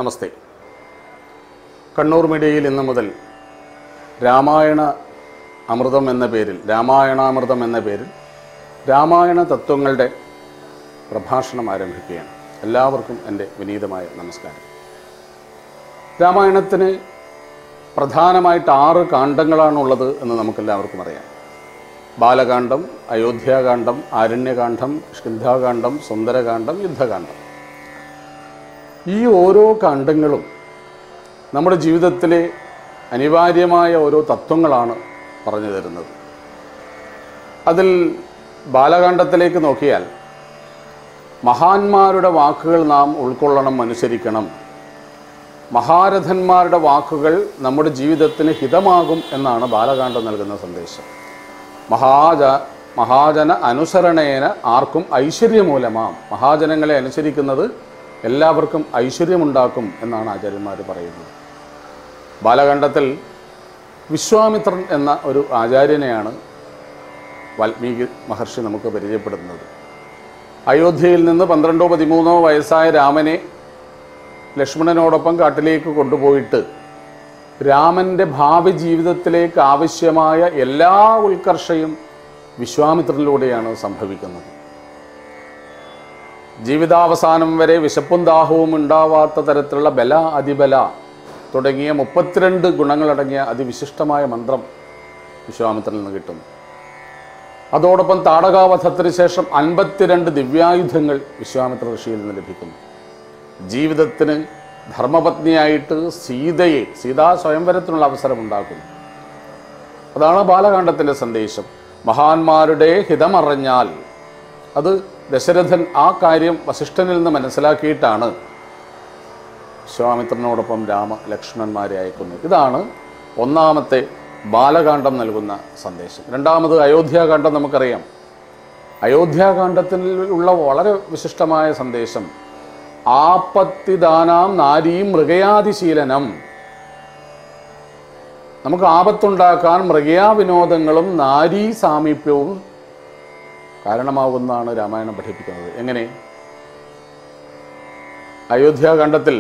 നമസ്തേ കണ്ണൂർ മീഡിയയിൽ ഇന്നു മുതൽ രാമായണ അമൃതം എന്ന പേരിൽ രാമായണാമൃതം എന്ന പേരിൽ രാമായണ തത്വങ്ങളുടെ പ്രഭാഷണം ആരംഭിക്കുകയാണ് എല്ലാവർക്കും എൻ്റെ വിനീതമായ നമസ്കാരം രാമായണത്തിന് പ്രധാനമായിട്ട് ആറ് കാണ്ഡങ്ങളാണുള്ളത് എന്ന് നമുക്കെല്ലാവർക്കും അറിയാം ബാലകാന്ഡം അയോധ്യാകാന്ഡം ആരണ്യകാന്ഡം കിഷ്കിന്ധാകാന്ഡം സുന്ദരകാന്ഡം യുദ്ധകാന്ഡം ഈ ഓരോ കാണ്ഡങ്ങളും നമ്മുടെ ജീവിതത്തിലെ അനിവാര്യമായ ഓരോ തത്വങ്ങളാണ് പറഞ്ഞു തരുന്നത് അതിൽ ബാലകാന്ഡത്തിലേക്ക് നോക്കിയാൽ മഹാന്മാരുടെ വാക്കുകൾ നാം ഉൾക്കൊള്ളണം അനുസരിക്കണം മഹാരഥന്മാരുടെ വാക്കുകൾ നമ്മുടെ ജീവിതത്തിന് ഹിതമാകും എന്നാണ് ബാലകാന്ഡം നൽകുന്ന സന്ദേശം മഹാജ മഹാജന അനുസരണേന ആർക്കും ഐശ്വര്യമൂലമാം മഹാജനങ്ങളെ അനുസരിക്കുന്നത് എല്ലാവർക്കും ഐശ്വര്യമുണ്ടാക്കും എന്നാണ് ആചാര്യന്മാർ പറയുന്നത് ബാലകാണ്ഡത്തിൽ വിശ്വാമിത്രൻ എന്ന ഒരു ആചാര്യനെയാണ് വാൽമീകി മഹർഷി നമുക്ക് പരിചയപ്പെടുന്നത് അയോധ്യയിൽ നിന്ന് പന്ത്രണ്ടോ പതിമൂന്നോ വയസ്സായ രാമനെ ലക്ഷ്മണനോടൊപ്പം കാട്ടിലേക്ക് കൊണ്ടുപോയിട്ട് രാമൻ്റെ ഭാവി ജീവിതത്തിലേക്ക് ആവശ്യമായ എല്ലാ ഉത്കർഷയും വിശ്വാമിത്രനിലൂടെയാണ് സംഭവിക്കുന്നത് ജീവിതാവസാനം വരെ വിശപ്പും ദാഹവും ഉണ്ടാവാത്ത തരത്തിലുള്ള ബല അതിബല തുടങ്ങിയ മുപ്പത്തിരണ്ട് ഗുണങ്ങളടങ്ങിയ അതിവിശിഷ്ടമായ മന്ത്രം വിശ്വാമിത്രനിൽ നിന്ന് കിട്ടുന്നു അതോടൊപ്പം താടകാവധത്തിന് ശേഷം അൻപത്തിരണ്ട് ദിവ്യായുധങ്ങൾ വിശ്വാമിത്ര ഋഷിയിൽ നിന്ന് ലഭിക്കുന്നു ജീവിതത്തിന് ധർമ്മപത്നിയായിട്ട് സീതയെ സീതാ സ്വയംവരത്തിനുള്ള അവസരം ഉണ്ടാക്കുന്നു അതാണ് ബാലകാണ്ഡത്തിൻ്റെ സന്ദേശം മഹാന്മാരുടെ ഹിതമറിഞ്ഞാൽ അത് ദശരഥൻ ആ കാര്യം വസിഷ്ഠനിൽ നിന്ന് മനസ്സിലാക്കിയിട്ടാണ് വിശ്വാമിത്രനോടൊപ്പം രാമ ലക്ഷ്മണന്മാരെ അയക്കുന്നത് ഇതാണ് ഒന്നാമത്തെ ബാലകാന്ഡം നൽകുന്ന സന്ദേശം രണ്ടാമത് അയോധ്യാകാന്ഡം നമുക്കറിയാം അയോധ്യാകാന്ഡത്തിൽ ഉള്ള വളരെ വിശിഷ്ടമായ സന്ദേശം ആപത്തിദാനാം നാരീം മൃഗയാതിശീലനം നമുക്ക് ആപത്തുണ്ടാക്കാൻ മൃഗയാ വിനോദങ്ങളും നാരീ സാമീപ്യവും കാരണമാകുന്നതാണ് രാമായണം പഠിപ്പിക്കുന്നത് എങ്ങനെ അയോധ്യാകാന്ഡത്തിൽ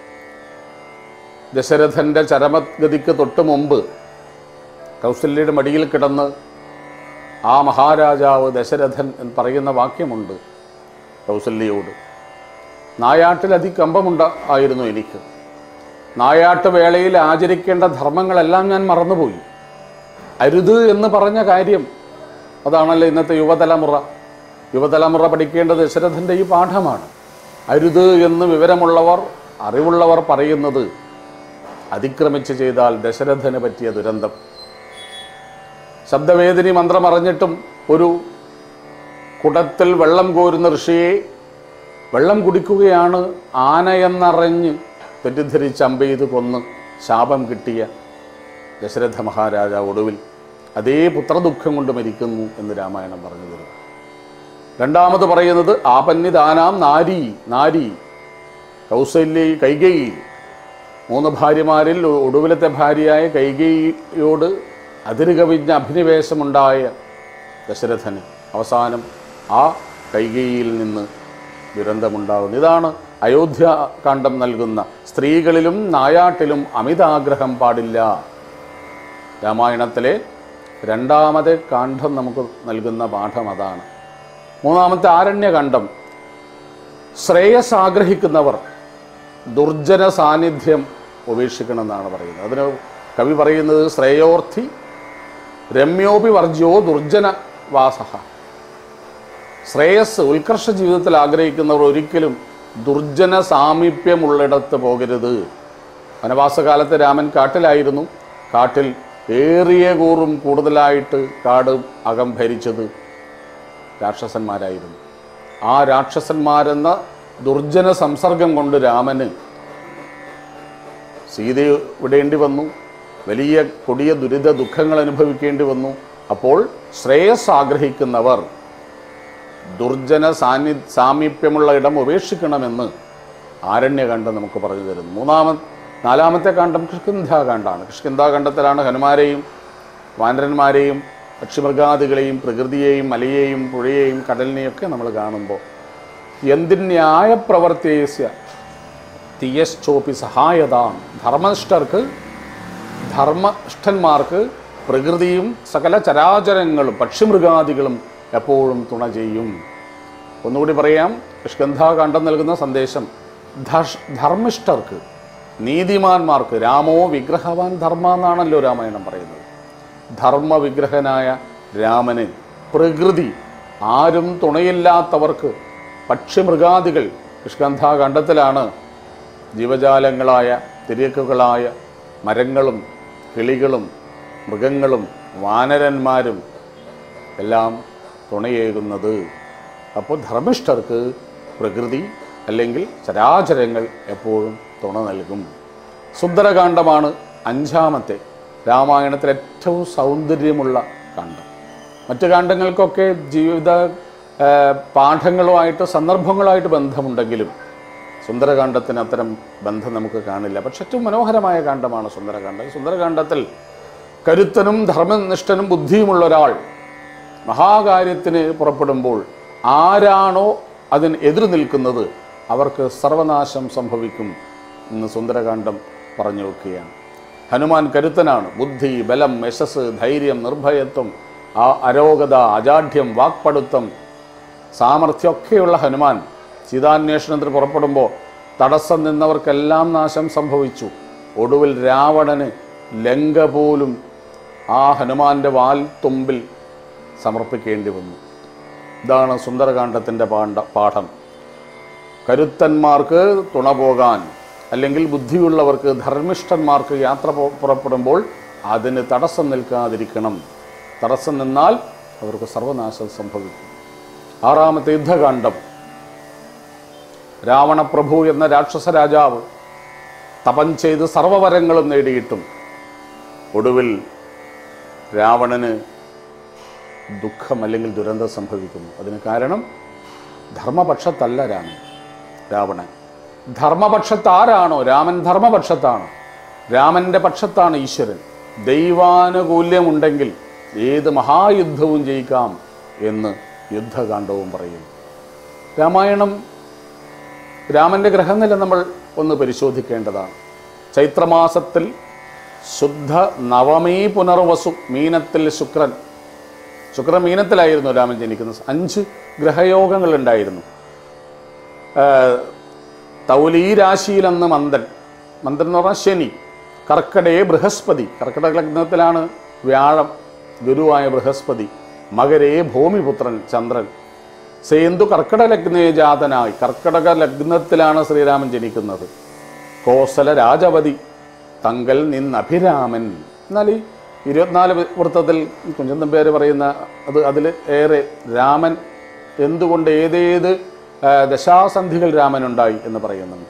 ദശരഥന്റെ ചരമഗതിക്ക് തൊട്ട് മുമ്പ് കൗസല്യയുടെ മടിയിൽ കിടന്ന് ആ മഹാരാജാവ് ദശരഥൻ എന്ന് പറയുന്ന വാക്യമുണ്ട് കൗസല്യയോട് നായാട്ടിൽ അതികമ്പമുണ്ട ആയിരുന്നു എനിക്ക് നായാട്ട് വേളയിൽ ആചരിക്കേണ്ട ധർമ്മങ്ങളെല്ലാം ഞാൻ മറന്നുപോയി അരുത് എന്ന് പറഞ്ഞ കാര്യം അതാണല്ലോ ഇന്നത്തെ യുവതലമുറ യുവതലമുറ പഠിക്കേണ്ടത് ദശരഥൻ്റെ ഈ പാഠമാണ് അരുത് എന്ന് വിവരമുള്ളവർ അറിവുള്ളവർ പറയുന്നത് അതിക്രമിച്ച് ചെയ്താൽ ദശരഥന് പറ്റിയ ദുരന്തം ശബ്ദവേദിനി മന്ത്രം അറിഞ്ഞിട്ടും ഒരു കുടത്തിൽ വെള്ളം കോരുന്ന ഋഷിയെ വെള്ളം കുടിക്കുകയാണ് ആനയെന്നറിഞ്ഞ് തെറ്റിദ്ധരിച്ച് അമ്പെയ്ത് കൊന്ന് ശാപം കിട്ടിയ ദശരഥ മഹാരാജാവ് ഒടുവിൽ അതേ പുത്രദുഃഖം കൊണ്ട് മരിക്കുന്നു എന്ന് രാമായണം പറഞ്ഞു തരുന്നു രണ്ടാമത് പറയുന്നത് ആപന്നിദാനാം നാരി നാരി കൗസല്യ കൈകേയി മൂന്ന് ഭാര്യമാരിൽ ഒടുവിലത്തെ ഭാര്യയായ കൈകേയിയോട് അതിരുകവിഞ്ഞ അഭിനിവേശമുണ്ടായ ദശരഥന് അവസാനം ആ കൈകേയിയിൽ നിന്ന് ദുരന്തമുണ്ടാകുന്നു ഇതാണ് അയോധ്യാകാന്ഡം നൽകുന്ന സ്ത്രീകളിലും നായാട്ടിലും അമിതാഗ്രഹം പാടില്ല രാമായണത്തിലെ രണ്ടാമത്തെ കാണ്ഡം നമുക്ക് നൽകുന്ന പാഠം അതാണ് മൂന്നാമത്തെ ആരണ്യകാന്ഡം ശ്രേയസ് ആഗ്രഹിക്കുന്നവർ ദുർജന സാന്നിധ്യം ഉപേക്ഷിക്കണമെന്നാണ് പറയുന്നത് അതിന് കവി പറയുന്നത് ശ്രേയോർത്ഥി രമ്യോപി വർജ്യോ ദുർജന വാസഹ ശ്രേയസ് ഉത്കർഷ ജീവിതത്തിൽ ആഗ്രഹിക്കുന്നവർ ഒരിക്കലും ദുർജന സാമീപ്യമുള്ളിടത്ത് പോകരുത് വനവാസകാലത്ത് രാമൻ കാട്ടിലായിരുന്നു കാട്ടിൽ ഏറിയ കൂറും കൂടുതലായിട്ട് കാട് അകം ഭരിച്ചത് രാക്ഷസന്മാരായിരുന്നു ആ രാക്ഷസന്മാരെന്ന ദുർജന സംസർഗം കൊണ്ട് രാമന് സീതയെ വിടേണ്ടി വന്നു വലിയ കൊടിയ ദുരിത ദുഃഖങ്ങൾ അനുഭവിക്കേണ്ടി വന്നു അപ്പോൾ ശ്രേയസ് ആഗ്രഹിക്കുന്നവർ ദുർജന സാന്നി സാമീപ്യമുള്ള ഇടം ഉപേക്ഷിക്കണമെന്ന് ആരണ്യകാന്ഡം നമുക്ക് പറഞ്ഞു തരുന്നു മൂന്നാമത് നാലാമത്തെ കാണ്ഡം കിഷ്കിന്ധാകാന്ഡാണ് കിഷ്കിന്ധാകാന്ഡത്തിലാണ് ഹനുമാരെയും വാനരന്മാരെയും പക്ഷിമൃഗാദികളെയും പ്രകൃതിയെയും മലയെയും പുഴയെയും കടലിനെയൊക്കെ നമ്മൾ കാണുമ്പോൾ എന്തിന്യായ പ്രവർത്തിയേസ്യ തിയശ്ചോപി സഹായതാം ധർമ്മനിഷ്ഠർക്ക് ധർമ്മഷ്ഠന്മാർക്ക് പ്രകൃതിയും സകല ചരാചരങ്ങളും പക്ഷിമൃഗാദികളും എപ്പോഴും തുണ ചെയ്യും ഒന്നുകൂടി പറയാം സ്കന്ധാകാന്ഡം നൽകുന്ന സന്ദേശം ധർഷ് ധർമ്മിഷ്ഠർക്ക് നീതിമാന്മാർക്ക് രാമോ വിഗ്രഹവാൻ ധർമ്മ എന്നാണല്ലോ രാമായണം പറയുന്നത് ധർമ്മവിഗ്രഹനായ രാമന് പ്രകൃതി ആരും തുണയില്ലാത്തവർക്ക് പക്ഷിമൃഗാദികൾ സ്കന്ധാകാന്ഡത്തിലാണ് ജീവജാലങ്ങളായ തിരക്കുകളായ മരങ്ങളും കിളികളും മൃഗങ്ങളും വാനരന്മാരും എല്ലാം തുണയേകുന്നത് അപ്പോൾ ധർമ്മിഷ്ഠർക്ക് പ്രകൃതി അല്ലെങ്കിൽ ചരാചരങ്ങൾ എപ്പോഴും തുണ നൽകും സുന്ദരകാന്ഡമാണ് അഞ്ചാമത്തെ രാമായണത്തിൽ ഏറ്റവും സൗന്ദര്യമുള്ള കാണ്ഡം മറ്റു കാണ്ഡങ്ങൾക്കൊക്കെ ജീവിത ആ, പാഠങ്ങളുമായിട്ട് സന്ദർഭങ്ങളുമായിട്ട് ബന്ധമുണ്ടെങ്കിലും സുന്ദരകാന്ഡത്തിന് അത്തരം ബന്ധം നമുക്ക് കാണില്ല പക്ഷെ ഏറ്റവും മനോഹരമായ കാണ്ഡമാണ് സുന്ദരകാന്ഡം ഈ സുന്ദരകാന്ഡത്തിൽ കരുത്തനും ധർമ്മനിഷ്ഠനും ബുദ്ധിയുമുള്ള ഒരാൾ മഹാകാര്യത്തിന് പുറപ്പെടുമ്പോൾ ആരാണോ അതിന് എതിർ നിൽക്കുന്നത് അവർക്ക് സർവനാശം സംഭവിക്കും എന്ന് സുന്ദരകാന്ഡം പറഞ്ഞു വെക്കുകയാണ് ഹനുമാൻ കരുത്തനാണ് ബുദ്ധി ബലം യശസ് ധൈര്യം നിർഭയത്വം ആ അരോഗത അജാഠ്യം വാക്പടുത്തം സാമർഥ്യമൊക്കെയുള്ള ഹനുമാൻ സീതാന്വേഷണത്തിന് പുറപ്പെടുമ്പോൾ തടസ്സം നിന്നവർക്കെല്ലാം നാശം സംഭവിച്ചു ഒടുവിൽ രാവണന് ലങ്ക പോലും ആ ഹനുമാന്റെ വാൽ തുമ്പിൽ സമർപ്പിക്കേണ്ടി വന്നു ഇതാണ് സുന്ദരകാന്ഡത്തിൻ്റെ പാണ്ഡ പാഠം കരുത്തന്മാർക്ക് തുണ പോകാൻ അല്ലെങ്കിൽ ബുദ്ധിയുള്ളവർക്ക് ധർമ്മിഷ്ഠന്മാർക്ക് യാത്ര പോ- പുറപ്പെടുമ്പോൾ അതിന് തടസ്സം നിൽക്കാതിരിക്കണം തടസ്സം നിന്നാൽ അവർക്ക് സർവനാശം സംഭവിക്കും ആറാമത്തെ യുദ്ധകാന്ഡം രാവണപ്രഭു എന്ന രാക്ഷസ രാജാവ് തപം ചെയ്ത് സർവവരങ്ങളും നേടിയിട്ടും ഒടുവിൽ രാവണന് ദുഃഖം അല്ലെങ്കിൽ ദുരന്തം സംഭവിക്കുന്നു അതിന് കാരണം ധർമ്മപക്ഷത്തല്ല രാമൻ രാവണൻ ധർമ്മപക്ഷത്ത് ആരാണോ രാമൻ ധർമ്മപക്ഷത്താണ് രാമൻ്റെ പക്ഷത്താണ് ഈശ്വരൻ ദൈവാനുകൂല്യമുണ്ടെങ്കിൽ ഏത് മഹായുദ്ധവും ജയിക്കാം എന്ന് യുദ്ധകാന്ഡവും പറയുന്നു രാമായണം രാമൻ്റെ ഗ്രഹനില നമ്മൾ ഒന്ന് പരിശോധിക്കേണ്ടതാണ് ചൈത്രമാസത്തിൽ ശുദ്ധ നവമീ പുനർവസു മീനത്തിൽ ശുക്രൻ ശുക്രൻ മീനത്തിലായിരുന്നു രാമൻ ജനിക്കുന്നത് അഞ്ച് ഗ്രഹയോഗങ്ങൾ ഉണ്ടായിരുന്നു തൗലീ രാശിയിലെന്ന് മന്ദൻ മന്ദൻ എന്ന് പറഞ്ഞാൽ ശനി കർക്കടയെ ബൃഹസ്പതി കർക്കടക ലഗ്നത്തിലാണ് വ്യാഴം ഗുരുവായ ബൃഹസ്പതി മകരേ ഭൂമിപുത്രൻ ചന്ദ്രൻ സേന്തു കർക്കട ലഗ്നേ ജാതനായി കർക്കടക ലഗ്നത്തിലാണ് ശ്രീരാമൻ ജനിക്കുന്നത് കോസല രാജവതി തങ്കൽ നിന്നഭിരാമൻ എന്നാൽ ഈ ഇരുപത്തിനാല് വൃത്തത്തിൽ കുഞ്ചൻ നമ്പ്യാർ പറയുന്ന അത് അതിൽ ഏറെ രാമൻ എന്തുകൊണ്ട് ഏതേത് ആ, ദശാസന്ധികൾ രാമനുണ്ടായി എന്ന് പറയുന്നുണ്ട്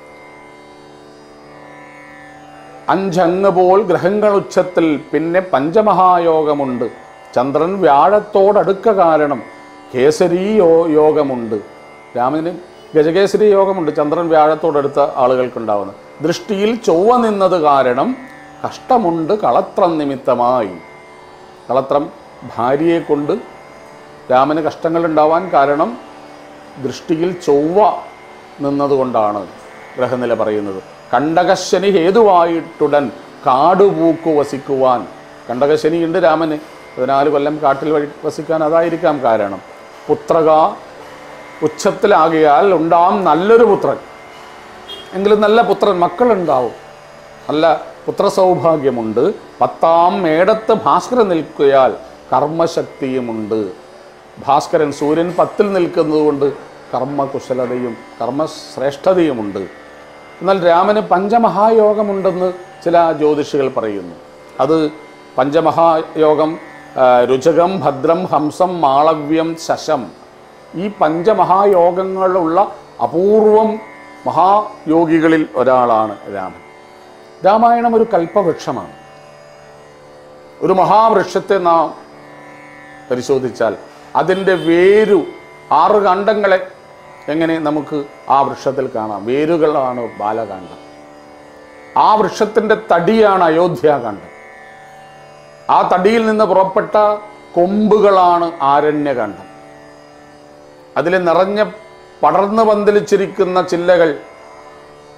അഞ്ചങ്ങ് പോൽ ഗ്രഹങ്ങൾ ഉച്ചത്തിൽ പിന്നെ പഞ്ചമഹായോഗമുണ്ട് ചന്ദ്രൻ വ്യാഴത്തോടടുക്ക കാരണം കേസരി യോ യോഗമുണ്ട് രാമന് ഗജകേസരി യോഗമുണ്ട് ചന്ദ്രൻ വ്യാഴത്തോടടുത്ത ആളുകൾക്കുണ്ടാവുന്നത് ദൃഷ്ടിയിൽ ചൊവ്വ നിന്നത് കാരണം കഷ്ടമുണ്ട് കളത്രം നിമിത്തമായി കളത്രം ഭാര്യയെ കൊണ്ട് രാമന് കഷ്ടങ്ങൾ ഉണ്ടാവാൻ കാരണം ദൃഷ്ടിയിൽ ചൊവ്വ നിന്നതുകൊണ്ടാണ് ഗ്രഹനില പറയുന്നത് കണ്ടകശനി ഹേതുവായിട്ടുടൻ കാടുപൂക്കു വസിക്കുവാൻ കണ്ടകശനിയുണ്ട് രാമന് പതിനാല് കൊല്ലം കാട്ടിൽ വഴി വസിക്കാൻ അതായിരിക്കാം കാരണം പുത്രക ഉച്ചത്തിലാകിയാൽ ഉണ്ടാം നല്ലൊരു പുത്രൻ എങ്കിലും നല്ല പുത്രൻ മക്കളുണ്ടാവും നല്ല പുത്രസൗഭാഗ്യമുണ്ട് പത്താം മേടത്ത് ഭാസ്കരൻ നിൽക്കുകയാൽ കർമ്മശക്തിയുമുണ്ട് ഭാസ്കരൻ സൂര്യൻ പത്തിൽ നിൽക്കുന്നതുകൊണ്ട് കർമ്മകുശലതയും കർമ്മശ്രേഷ്ഠതയുമുണ്ട് എന്നാൽ രാമന് പഞ്ചമഹായോഗമുണ്ടെന്ന് ചില ജ്യോതിഷികൾ പറയുന്നു അത് പഞ്ചമഹായോഗം ആ, രുചകം ഭദ്രം ഹംസം മാളവ്യം ശശം ഈ പഞ്ചമഹായോഗങ്ങളുള്ള അപൂർവം മഹായോഗികളിൽ ഒരാളാണ് രാമൻ രാമായണം ഒരു കൽപ്പവൃക്ഷമാണ് ഒരു മഹാവൃക്ഷത്തെ നാം പരിശോധിച്ചാൽ അതിൻ്റെ വേരു ആറ് കാണ്ഡങ്ങളെ എങ്ങനെ നമുക്ക് ആ വൃക്ഷത്തിൽ കാണാം വേരുകളാണ് ബാലകാന്ഡം ആ വൃക്ഷത്തിൻ്റെ തടിയാണ് അയോധ്യാകാന്ഡം ആ തടിയിൽ നിന്ന് പുറപ്പെട്ട കൊമ്പുകളാണ് ആരണ്യകാന്ഡം അതിൽ നിറഞ്ഞ പടർന്നു പന്തലിച്ചിരിക്കുന്ന ചില്ലകൾ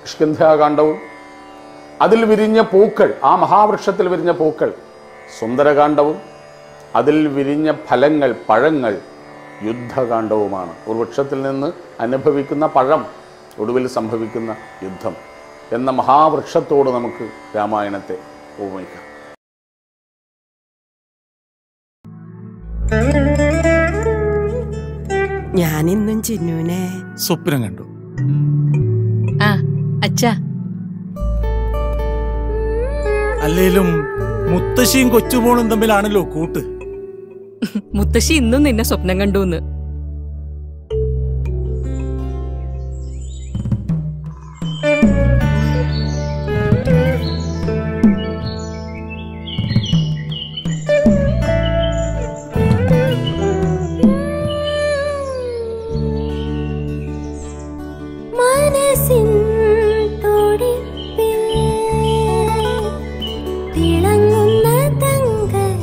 കിഷ്കിന്ധാകാന്ഡവും അതിൽ വിരിഞ്ഞ പൂക്കൾ ആ മഹാവൃക്ഷത്തിൽ വിരിഞ്ഞ പൂക്കൾ സുന്ദരകാന്ഡവും അതിൽ വിരിഞ്ഞ ഫലങ്ങൾ പഴങ്ങൾ യുദ്ധകാന്ഡവുമാണ് ഒരു വൃക്ഷത്തിൽ നിന്ന് അനുഭവിക്കുന്ന പഴം ഒടുവിൽ സംഭവിക്കുന്ന യുദ്ധം എന്ന മഹാവൃക്ഷത്തോട് നമുക്ക് രാമായണത്തെ ഉപമിക്കാം ഞാനിന്നും ചിന്നുവിനെ സ്വപ്നം കണ്ടു ആ അച്ഛാ അല്ലേലും മുത്തശ്ശിയും കൊച്ചുമോളും തമ്മിലാണല്ലോ കൂട്ട് മുത്തശ്ശി ഇന്നും നിന്നെ സ്വപ്നം കണ്ടുന്ന് മനസ്സിൻ തുടിപ്പിൽ തിളങ്ങുന്ന തങ്കക്കിനാക്കൾ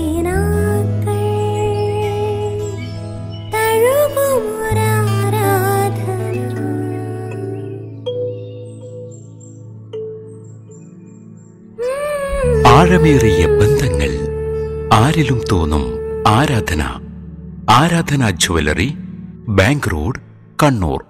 തഴുകുമൊരാരാധന ആഴമേറിയ ബന്ധങ്ങൾ ആരിലും തോന്നും ആരാധന ആരാധന ജ്വല്ലറി ബാങ്ക് റോഡ് കണ്ണൂർ